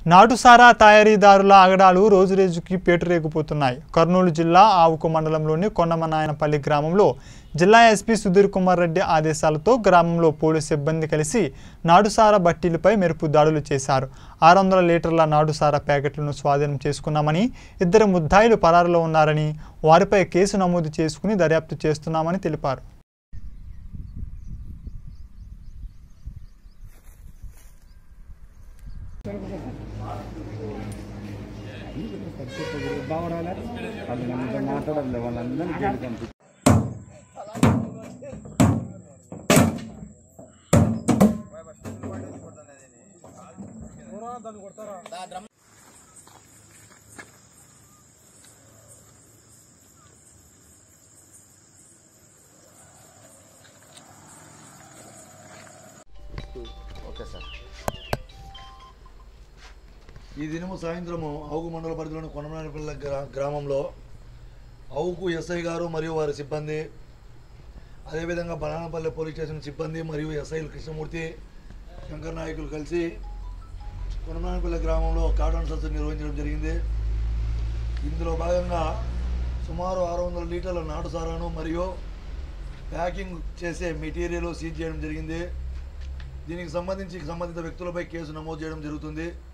నాటుసారా తయారీదారుల ఆగడాలు రోజురోజుకి పేటరేగిపోతున్నాయి కర్నూలు జిల్లా ఆవుకు మండలంలోని కొండమనాయనపల్లి గ్రామంలో జిల్లా ఎస్పీ సుధీర్ కుమార్ రెడ్డి ఆదేశాలతో గ్రామంలో పోలీసు సిబ్బంది కలిసి నాటుసారా బట్టీలపై మెరుపు దాడులు చేశారు ఆరు వందల లీటర్ల నాటుసారా ప్యాకెట్లను స్వాధీనం చేసుకున్నామని ఇద్దరు ముద్దాయిలు పరారులో ఉన్నారని వారిపై కేసు నమోదు చేసుకుని దర్యాప్తు చేస్తున్నామని తెలిపారు బాగురాలే వాళ్ళు నన్ను మాట్లాడలే వాళ్ళందరినీ జైలుకి పంపి ఓకే సార్ ఈ దినము సాయంత్రము అవుగు మండల పరిధిలోని కొండమనేపల్లి గ్రా గ్రామంలో అవుకు ఎస్ఐ గారు మరియు వారి సిబ్బంది అదేవిధంగా బనానపల్లి పోలీస్ స్టేషన్ సిబ్బంది మరియు ఎస్ఐలు కృష్ణమూర్తి శంకర్ నాయకులు కలిసి కొండమనేపల్లి గ్రామంలో కార్డన్ సర్చ్ నిర్వహించడం జరిగింది ఇందులో భాగంగా సుమారు ఆరు వందల లీటర్ల నాటు సారాను మరియు ప్యాకింగ్ చేసే మెటీరియల్ సీజ్ చేయడం జరిగింది దీనికి సంబంధించి సంబంధిత వ్యక్తులపై కేసు నమోదు చేయడం జరుగుతుంది